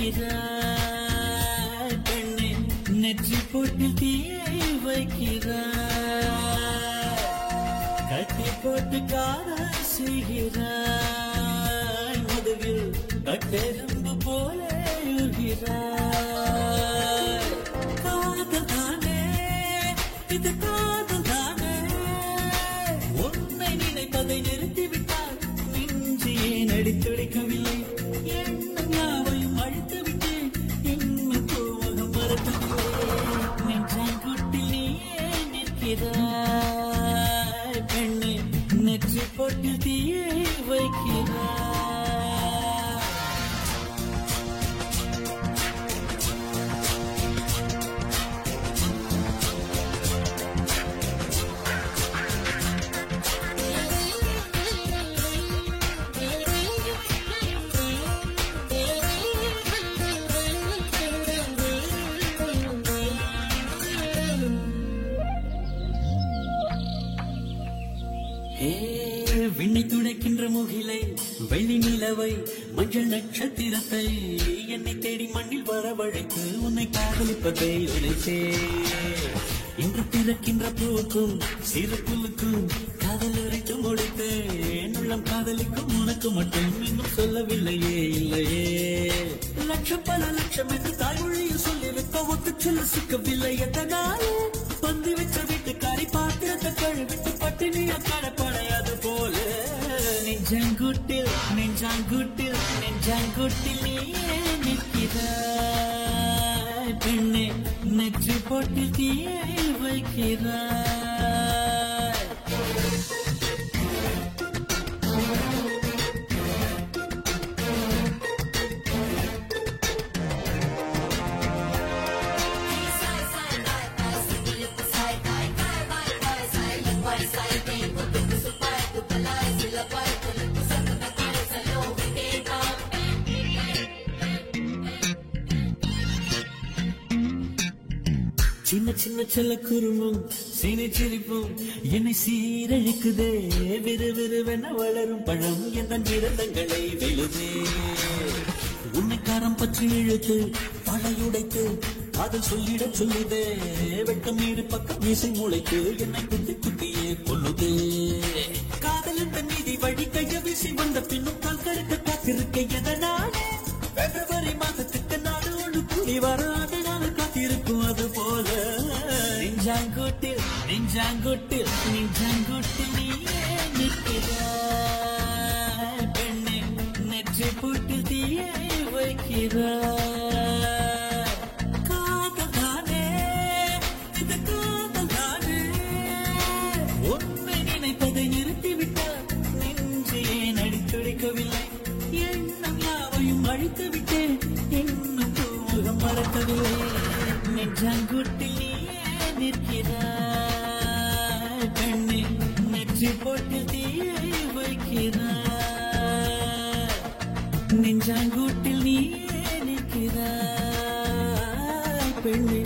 நிற்கிறாய் பெண்ணே நெற்றி போட்டில் தீயை வைக்கிறாய் கட்டி போட்டு காதல் செய்கிறாய் முதுகில் கட்டெரும்பு போல எழுகிறாய் காதல் தானே இது காதல் தானே உன்னை நினைப்பதை நிறுத்திவிட்டால் நெஞ்சு ஏன் அடித்துடைக்கவில்லை எண்ணம் யாவையும் அழித்து விட்டேன் இன்னும் கோவகம் மறக்கவில்லை நெஞ்சாங்குட்டில் நீயே நிற்கிறாய் பெண்ணே நெற்றி போட்டு தீயை வைக்கிறாய் ஏ, விண்ணை துடைக்கின்ற முகிலை வெள்ளி நிலவை மஞ்சள் நட்சத்திரத்தை என்னை தேடி மண்ணில் வரவழைத்து உன்னை காதலிப்பதை நினைத்தே இன்று பிறக்கின்ற பூவுக்கும் சிறு புல்லுக்கும் காதல் உரைத்து முடித்தேன் உள்ளம் காதலிக்கும் உனக்கு மட்டும் இன்னும் சொல்லவில்லையே இல்லையே லட்சம் பல லட்சம் என்று தாய்மொழியில் சொல்லியிருக்க ஒத்து சொல்ல சிக்கவில்லை எத்தனாலே பந்து வச்ச வீட்டுக்காரி பாத்திரத்தை கழுவிட்டு பட்டினிய கடப்படையாது போல நெஞ்சாங்குட்டில் நெஞ்சாங்குட்டில் நெஞ்சாங்குட்டில் நீயே நிற்கிறாய் பெண்ணே நெற்றி போட்டில் தீயை வைக்கிறாய் சின்ன சின்ன செல்ல குருமும் சீனை சிரிப்பும் என்னை சீரழிக்குதே விறு விறுவென வளரும் பழம் எந்த நிறந்தங்களை வெளுதே உன்னை காரம் பற்றி இழுத்து பழையுடைத்து காதல் சொல்லிட சொல்லுதே வெட்கம் இரு பக்கம் இசை முளைத்து என்னை குத்தி குத்தியே கொல்லுதே காதல் என்ற நீதி வழி கைய வீசி வந்த பின்னும் கால் கடுக்க காத்திருக்க எதனாலே பிப்ரவரி மாதத்துக்கு நாடு ஒன்று கூடி வராது நாள் காத்திருக்கும் அது போல நெஞ்சாங்குட்டில் நெஞ்சாங்குட்டில் நெஞ்சாங்குட்டில் நீயே நிற்கிறாய் பெண்ணே நெற்றி போட்டு தீயை வைக்கிறாய் காதல் தானே இது காதல் தானே உன்னை நினைப்பதை நிறுத்திவிட்டால் நெஞ்சு ஏன் அடித்துடைக்கவில்லை எண்ணம் யாவையும் அழித்து விட்டேன் இன்னும் பூமுகம் மறக்கவில்லை நெஞ்சாங்குட்டில் நீயே நிற்கிறாய் பெண்ணே நெற்றி போட்டு தீயை வைக்கிறாய் நெஞ்சாங்குட்டில் நீயே நிற்கிறாய் பெண்ணே